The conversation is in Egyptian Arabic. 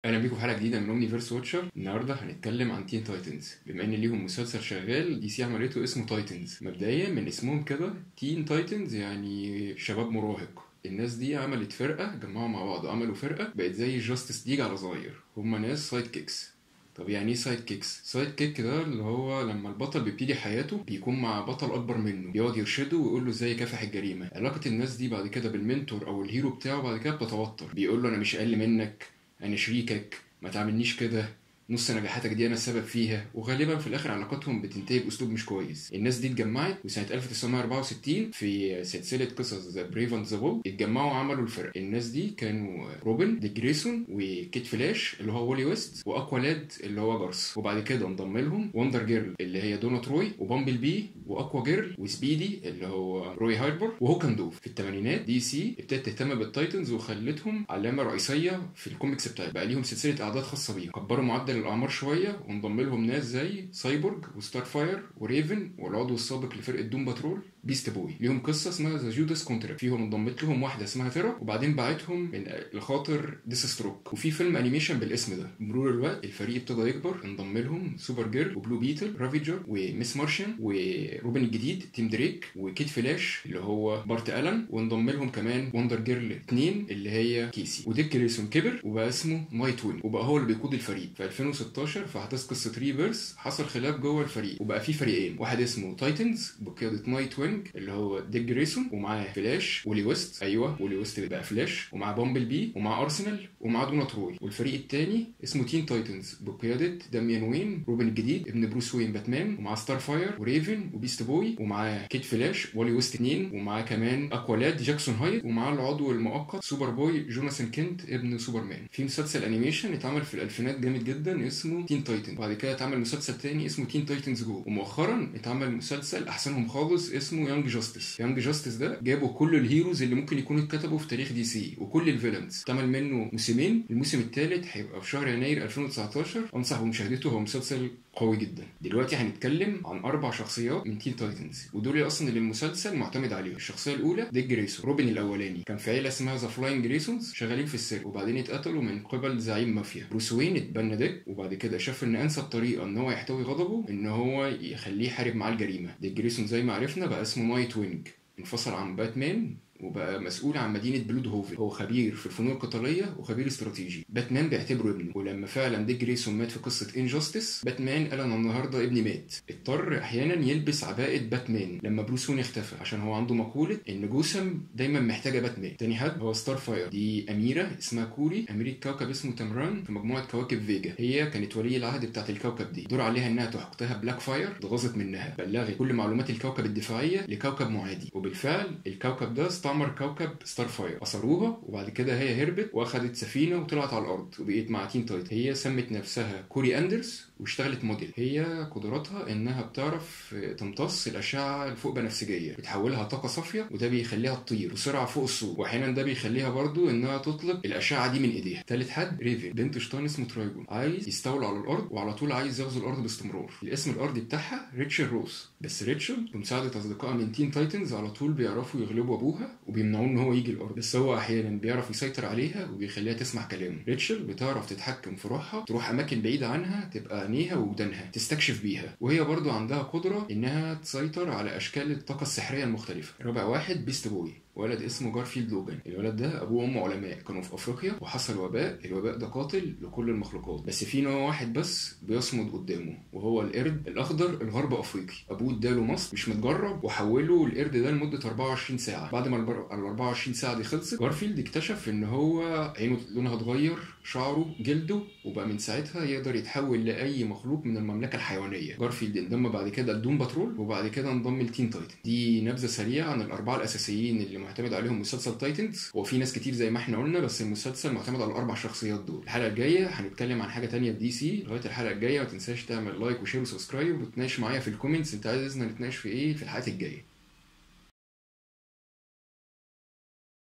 اهلا بيكم في حلقه جديده من اومنيفيرس واتشر النهارده هنتكلم عن تين تايتنز بما ان ليهم مسلسل شغال دي سي عملته اسمه تايتنز مبدئيا من اسمهم كده تين تايتنز يعني شباب مراهق الناس دي عملت فرقه جمعوا مع بعض عملوا فرقه بقت زي جاستس ليج على صغير هم ناس سايد كيكس طب يعني ايه سايد كيكس؟ سايد كيك ده اللي هو لما البطل بيبتدي حياته بيكون مع بطل اكبر منه بيقعد يرشده ويقول له ازاي يكافح الجريمه علاقه الناس دي بعد كده بالمنتور او الهيرو بتاعه بعد كده بتتوتر بيقول له انا مش اقل منك انا شريكك ما تعملنيش كده نص نجاحاتك دي انا السبب فيها وغالبا في الاخر علاقاتهم بتنتهي باسلوب مش كويس الناس دي اتجمعت وسنه 1964 في سلسله قصص ذا بريف اند ذا بول اتجمعوا وعملوا الفرق الناس دي كانوا روبن ديك جريسون وكيت فلاش اللي هو وولي ويست واكوالاد اللي هو جارس وبعد كده انضم لهم وندر جيرل اللي هي دونا تروي وبامبل بي واكوا جيرل وسبيدي اللي هو روي هايبر وهوكن دوف في الثمانينات دي سي ابتدت تهتم بالتايتنز وخلتهم علامه رئيسيه في الكوميكس بتاعتها بقى ليهم سلسله اعداد خاصه بيهم كبروا معدل الاعمار شويه وانضم لهم ناس زي سايبورج وستار فاير وريفن والعضو السابق لفرقه دوم باترول بيست بوي ليهم قصه اسمها ذا جوداس كونتراكت فيهم انضمت لهم واحده اسمها ثيرا وبعدين باعتهم من لخاطر ديس ستروك وفي فيلم انيميشن بالاسم ده مرور الوقت الفريق ابتدى يكبر انضم لهم سوبر جيرل وبلو بيتل رافيجر وميس مارشن وروبن الجديد تيم دريك وكيت فلاش اللي هو بارت الان وانضم لهم كمان وندر جيرل 2 اللي هي كيسي وديك جريسون كبر وبقى اسمه نايت وين وبقى هو اللي بيقود الفريق في 2016 في احداث قصه ريفرس حصل خلاف جوه الفريق وبقى في فريقين واحد اسمه تايتنز بقياده نايت وينج اللي هو ديك جريسون ومعاه فلاش ولي ويست ايوه ولي ويست بقى فلاش ومع بامبل بي ومع ارسنال ومع دونا تروي والفريق الثاني اسمه تين تايتنز بقياده داميان وين روبن الجديد ابن بروس وين باتمان ومع ستار فاير وريفن وبيست بوي ومعاه كيت فلاش ولي ويست 2 ومعاه كمان اكوالاد جاكسون هايت ومعاه العضو المؤقت سوبر بوي جوناثان كنت ابن سوبرمان في مسلسل انيميشن اتعمل في الالفينات جامد جدا اسمه تين تايتن وبعد كده اتعمل مسلسل تاني اسمه تين تايتنز جو ومؤخرا اتعمل مسلسل احسنهم خالص اسمه يانج جاستس يانج جاستس ده جابوا كل الهيروز اللي ممكن يكونوا اتكتبوا في تاريخ دي سي وكل الفيلنز اتعمل منه موسمين الموسم الثالث هيبقى في شهر يناير 2019 انصح بمشاهدته هو مسلسل قوي جدا دلوقتي هنتكلم عن اربع شخصيات من تين تايتنز ودول اصلا اللي المسلسل معتمد عليهم الشخصيه الاولى ديك جريسون روبن الاولاني كان في عيله اسمها ذا فلاين جريسونز شغالين في السيرك وبعدين اتقتلوا من قبل زعيم مافيا بروس وين اتبنى ديك وبعد كده شاف ان انسب طريقه ان هو يحتوي غضبه ان هو يخليه يحارب معاه الجريمه ديك جريسون زي ما عرفنا بقى اسمه نايت وينج انفصل عن باتمان وبقى مسؤول عن مدينه بلود هوفن هو خبير في الفنون القتاليه وخبير استراتيجي باتمان بيعتبره ابنه ولما فعلا ديك جريسون مات في قصه انجاستس باتمان قال انا النهارده ابني مات اضطر احيانا يلبس عباءه باتمان لما بروس وين اختفى عشان هو عنده مقوله ان جوسم دايما محتاجه باتمان تاني حد هو ستار فاير دي اميره اسمها كوري اميره كوكب اسمه تمران في مجموعه كواكب فيجا هي كانت ولي العهد بتاعت الكوكب دي دور عليها انها تحققها بلاك فاير اتغاظت منها بلغت كل معلومات الكوكب الدفاعيه لكوكب معادي وبالفعل الكوكب ده استعمر كوكب ستار فاير اثروها وبعد كده هي هربت واخدت سفينه وطلعت على الارض وبقيت مع تين تايتن هي سمت نفسها كوري اندرز واشتغلت موديل هي قدراتها انها بتعرف تمتص الاشعه الفوق بنفسجيه بتحولها طاقه صافيه وده بيخليها تطير بسرعه فوق الصوت واحيانا ده بيخليها برضو انها تطلق الاشعه دي من ايديها ثالث حد ريفن بنت شيطان اسمه ترايجون عايز يستولى على الارض وعلى طول عايز يغزو الارض باستمرار الاسم الارضي بتاعها ريتشل روز بس ريتشل بمساعده اصدقائها من تين تايتنز على طول بيعرفوا يغلبوا ابوها وبيمنعوه ان هو يجي الارض بس هو احيانا بيعرف يسيطر عليها وبيخليها تسمع كلامه ريتشل بتعرف تتحكم في روحها تروح اماكن بعيده عنها تبقى عينيها وودانها تستكشف بيها وهي برضو عندها قدره انها تسيطر على اشكال الطاقه السحريه المختلفه رابع واحد بيست بوي ولد اسمه جارفيلد لوجان الولد ده ابوه وامه علماء كانوا في افريقيا وحصل وباء الوباء ده قاتل لكل المخلوقات بس في نوع واحد بس بيصمد قدامه وهو القرد الاخضر الغرب افريقي ابوه اداله مصل مش متجرب وحوله القرد ده لمده 24 ساعه بعد ما ال 24 ساعه دي خلصت جارفيلد اكتشف ان هو عينه لونها اتغير شعره جلده وبقى من ساعتها يقدر يتحول لاي مخلوق من المملكه الحيوانيه جارفيلد انضم بعد كده لدوم باترول وبعد كده انضم لتين تايتن دي نبذه سريعه عن الاربعه الاساسيين اللي معتمد عليهم مسلسل تايتنز هو في ناس كتير زي ما احنا قلنا بس المسلسل معتمد على الاربع شخصيات دول الحلقه الجايه هنتكلم عن حاجه تانية في دي سي لغايه الحلقه الجايه ما تنساش تعمل لايك وشير وسبسكرايب وتناقش معايا في الكومنتس انت عايزنا نتناقش في ايه في الحلقات الجايه